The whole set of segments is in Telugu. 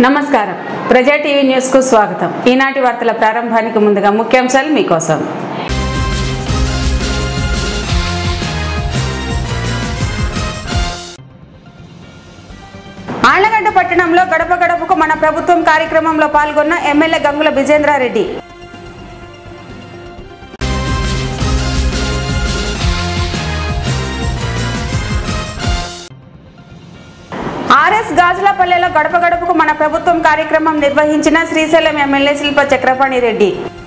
నమస్కారం ప్రజా టీవీ న్యూస్ కు స్వాగతం ఈనాటి వార్తల ప్రారంభానికి ముందుగా ముఖ్యాంశాలు మీకోసం ఆళ్లగడ్డ పట్టణంలో గడప గడపకు మన ప్రభుత్వం కార్యక్రమంలో పాల్గొన్న ఎమ్మెల్యే గంగుల విజేంద్రారెడ్డి ఆర్ఎస్ గాజులపల్లెలో గడప గడపకు మన ప్రభుత్వం కార్యక్రమం నిర్వహించిన శ్రీశైలం ఎమ్మెల్యే శిల్ప చక్రపాణి రెడ్డి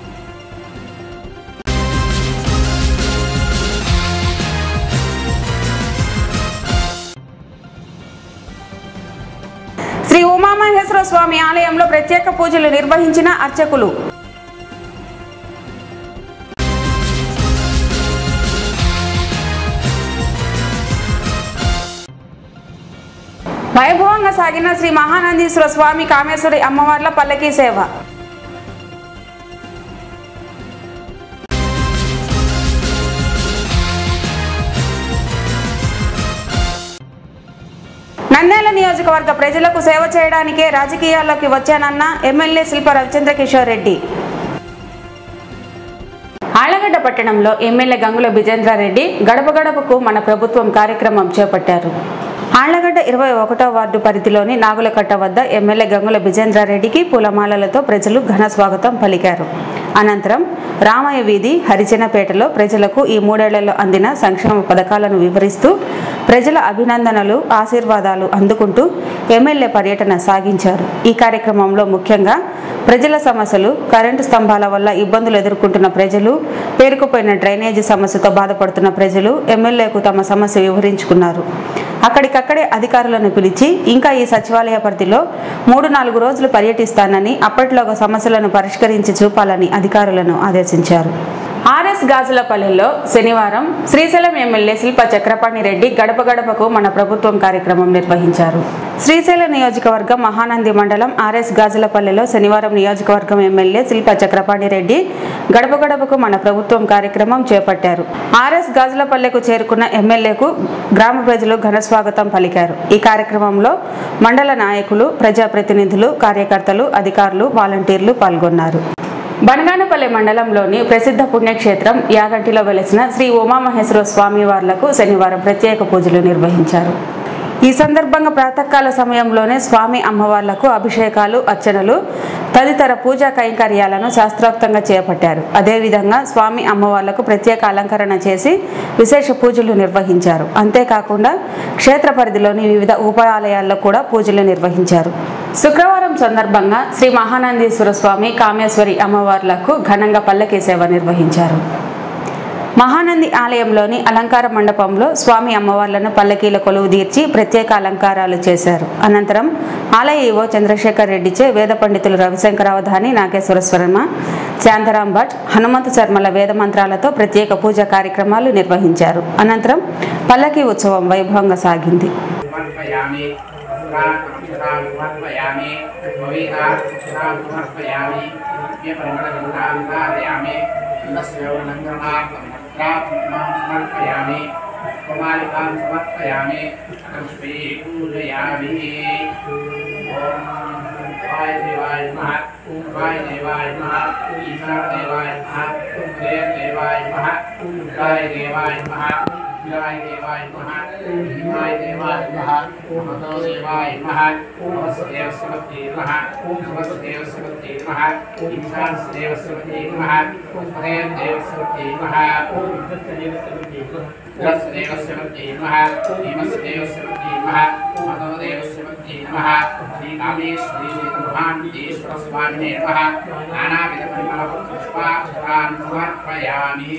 శ్రీ ఉమామహేశ్వర స్వామి ఆలయంలో ప్రత్యేక పూజలు నిర్వహించిన అర్చకులు వైభవంగా సాగిన శ్రీ మహానందీశ్వర స్వామి కామేశ్వరి అమ్మవార్ల పల్లకీ సేవ నంద్యాల నియోజకవర్గ ప్రజలకు సేవ చేయడానికే రాజకీయాల్లోకి వచ్చానన్న ఎమ్మెల్యే శిల్ప రవిచంద్ర కిషోర్ రెడ్డి ఆళ్లగడ్డ పట్టణంలో ఎమ్మెల్యే గంగుల విజేంద్రారెడ్డి గడప గడపకు మన ప్రభుత్వం కార్యక్రమం చేపట్టారు ఆళ్లగడ్డ ఇరవై ఒకటో వార్డు పరిధిలోని నాగులకట్ట వద్ద ఎమ్మెల్యే గంగుల విజేంద్రారెడ్డికి పూలమాలలతో ప్రజలు ఘన స్వాగతం పలికారు అనంతరం రామయ్య వీధి హరిజనపేటలో ప్రజలకు ఈ మూడేళ్లలో అందిన సంక్షేమ పథకాలను వివరిస్తూ ప్రజల అభినందనలు ఆశీర్వాదాలు అందుకుంటూ ఎమ్మెల్యే పర్యటన సాగించారు ఈ కార్యక్రమంలో ముఖ్యంగా ప్రజల సమస్యలు కరెంటు స్తంభాల వల్ల ఇబ్బందులు ఎదుర్కొంటున్న ప్రజలు పేరుకుపోయిన డ్రైనేజీ సమస్యతో బాధపడుతున్న ప్రజలు ఎమ్మెల్యేకు తమ సమస్య వివరించుకున్నారు అక్కడికక్కడే అధికారులను పిలిచి ఇంకా ఈ సచివాలయ పరిధిలో మూడు నాలుగు రోజులు పర్యటిస్తానని అప్పట్లోగా సమస్యలను పరిష్కరించి చూపాలని అధికారులను ఆదేశించారు ఆర్ఎస్ గాజులపల్లెలో శనివారం శ్రీశైలం ఎమ్మెల్యే శిల్ప చక్రపాణి రెడ్డి గడప గడపకు మన ప్రభుత్వం కార్యక్రమం నిర్వహించారు శ్రీశైలం నియోజకవర్గం మహానంది మండలం ఆర్ఎస్ గాజులపల్లెలో శనివారం నియోజకవర్గం ఎమ్మెల్యే శిల్ప చక్రపాణి రెడ్డి గడప గడపకు మన ప్రభుత్వం కార్యక్రమం చేపట్టారు ఆర్ఎస్ గాజులపల్లెకు చేరుకున్న ఎమ్మెల్యేకు గ్రామ ప్రజలు ఘన స్వాగతం పలికారు ఈ కార్యక్రమంలో మండల నాయకులు ప్రజాప్రతినిధులు కార్యకర్తలు అధికారులు వాలంటీర్లు పాల్గొన్నారు బనగానపల్లి మండలంలోని ప్రసిద్ధ పుణ్యక్షేత్రం యాగంటిలో వెలిసిన శ్రీ ఉమామహేశ్వర స్వామి వార్లకు శనివారం ప్రత్యేక పూజలు నిర్వహించారు ఈ సందర్భంగా ప్రాతకాల సమయంలోనే స్వామి అమ్మవార్లకు అభిషేకాలు అర్చనలు తదితర పూజా కైంకర్యాలను శాస్త్రోక్తంగా చేపట్టారు అదేవిధంగా స్వామి అమ్మవార్లకు ప్రత్యేక అలంకరణ చేసి విశేష పూజలు నిర్వహించారు అంతేకాకుండా క్షేత్ర పరిధిలోని వివిధ ఉపాలయాల్లో కూడా పూజలు నిర్వహించారు శుక్రవారం సందర్భంగా శ్రీ మహానందీశ్వర స్వామి కామేశ్వరి అమ్మవార్లకు ఘనంగా పల్లకీ సేవ నిర్వహించారు మహానంది ఆలయంలోని అలంకార మండపంలో స్వామి అమ్మవార్లను పల్లకీల కొలువు తీర్చి ప్రత్యేక అలంకారాలు చేశారు అనంతరం ఆలయ ఈవో చంద్రశేఖర్ రెడ్డిచే వేద పండితులు రవిశంకరావధాని నాగేశ్వర శర్మ శాంతరాం భట్ హనుమంతు శర్మల వేద మంత్రాలతో ప్రత్యేక పూజా కార్యక్రమాలు నిర్వహించారు అనంతరం పల్లకీ ఉత్సవం వైభవంగా సాగింది సమర్పయామి పురాణం సమర్పయామి భవితాం సమర్పయామి పరిమళగంధాం ధారయామి సమర్పయామి కుమారికాం సమర్పయామి లక్ష్మీ పూజయామి ఓం వాయ దేవాయ నమః వాయ దేవాయ నమః ఈశ్వర దేవాయ నమః దేవ దేవాయ నమః రుద్రాయ దేవాయ నమః शिवाय देवाय नमः भीमाय देवाय नमः नमो देवाय नमः नमस्तेव सरस्वती नमः नमस्तेव सरस्वती नमः ईशान देव सरस्वती नमः देव देव सरस्वती नमः दस देव सरस्वती नमः भीमस देव सरस्वती नमः नमो देव सरस्वती नमः श्री कामेश्वरी ब्रह्मांडेश्वर स्वामिने नमः नानाविध परिमल पुष्पाक्षरान् समर्पयामि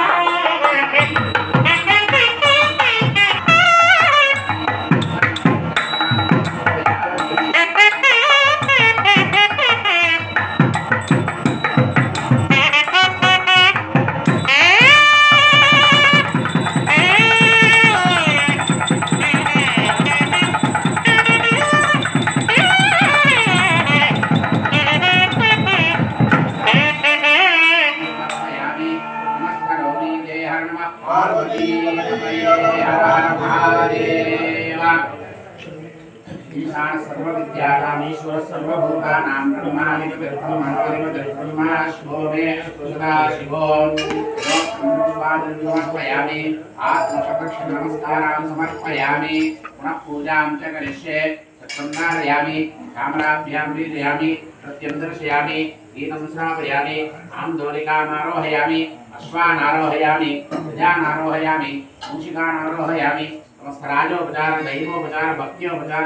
Thank you. ఈశాన సర్వవిద్యానామీశ్వర సర్వభూతానాం బ్రహ్మాని బ్రహ్మణ్ణిర్బ్రహ్మా శివో మే సదా శివో సమర్పయామి ఆత్మశతక్ష నమస్కారాం సమర్పయామి పునః పూజాం చ కరిష్యే సత్సంధారయామి కామరాభ్యాం వీరయామి నృత్యం దర్శయామి గీతం శ్రావయామి ఆందోళికామారోహయామి అశ్వానారోహయామి ప్రజానారోహయామి మూషికానారోహయామి సమస్త రాజోపచార దైవోపచార భక్త్యోపచార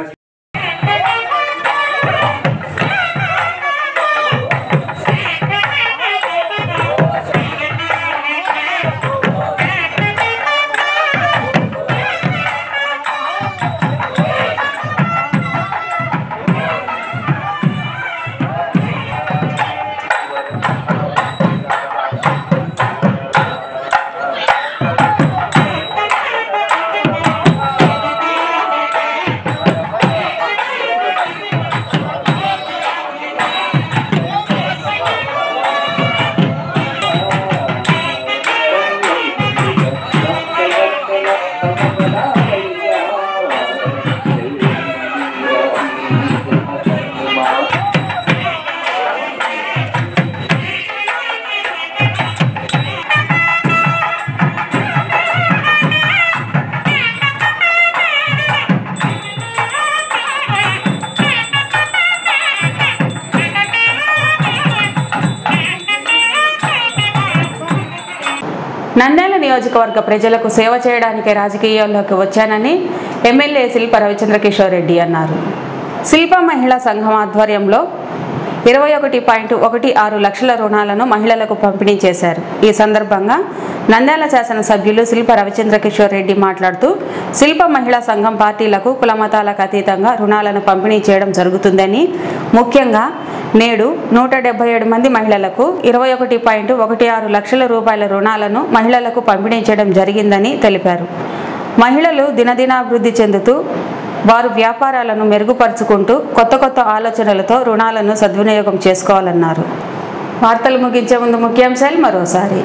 నంద్యాల నియోజకవర్గ ప్రజలకు సేవ చేయడానికి రాజకీయాల్లోకి వచ్చానని ఎమ్మెల్యే శిల్ప రవిచంద్ర కిషోర్ రెడ్డి అన్నారు శిల్ప మహిళా సంఘం ఆధ్వర్యంలో ఇరవై ఒకటి పాయింట్ ఒకటి ఆరు లక్షల రుణాలను మహిళలకు పంపిణీ చేశారు ఈ సందర్భంగా నంద్యాల శాసనసభ్యులు శిల్ప రవిచంద్ర కిషోర్ రెడ్డి మాట్లాడుతూ శిల్ప మహిళా సంఘం పార్టీలకు కులమతాలకు అతీతంగా రుణాలను పంపిణీ చేయడం జరుగుతుందని ముఖ్యంగా నేడు నూట డెబ్బై ఏడు మంది మహిళలకు ఇరవై ఒకటి పాయింట్ ఒకటి ఆరు లక్షల రూపాయల రుణాలను మహిళలకు పంపిణీ చేయడం జరిగిందని తెలిపారు మహిళలు దినదినాభివృద్ధి చెందుతూ వారు వ్యాపారాలను మెరుగుపరుచుకుంటూ కొత్త కొత్త ఆలోచనలతో రుణాలను సద్వినియోగం చేసుకోవాలన్నారు వార్తలు ముగించే ముందు ముఖ్యాంశాలు మరోసారి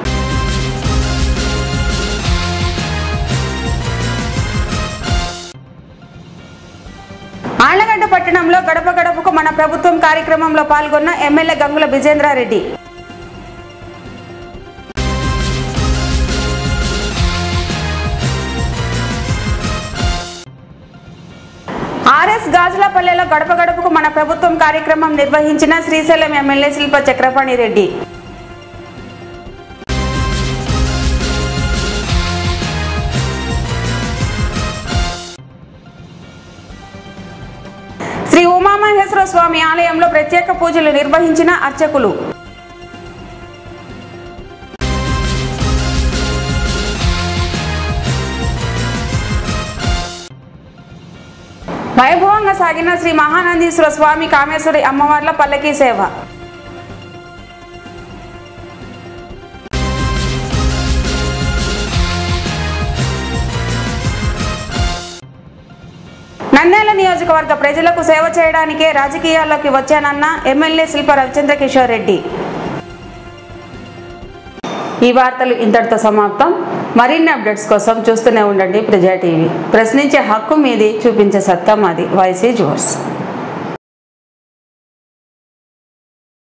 ఆళ్లగడ్డ పట్టణంలో గడప గడపకు మన ప్రభుత్వం కార్యక్రమంలో పాల్గొన్న ఎమ్మెల్యే గంగుల విజేంద్రారెడ్డి ఆర్ఎస్ గాజులపల్లెలో గడప గడపకు మన ప్రభుత్వం కార్యక్రమం నిర్వహించిన శ్రీశైలం ఎమ్మెల్యే శిల్ప చక్రపాణి రెడ్డి శ్రీ ఉమామహేశ్వర స్వామి ఆలయంలో ప్రత్యేక పూజలు నిర్వహించిన అర్చకులు వైభవంగా సాగిన శ్రీ మహానందీశ్వర స్వామి కామేశ్వరి అమ్మవార్ల పల్లకీ సేవ నంద్యాల నియోజకవర్గ ప్రజలకు సేవ చేయడానికే రాజకీయాల్లోకి వచ్చానన్న ఎమ్మెల్యే శిల్ప రవిచంద్ర కిషోర్ రెడ్డి ఈ వార్తలు ఇంతటితో సమాప్తం మరిన్ని అప్డేట్స్ కోసం చూస్తూనే ఉండండి ప్రజా టీవీ ప్రశ్నించే హక్కు మీది చూపించే సత్తా మాది వైసీ జోర్స్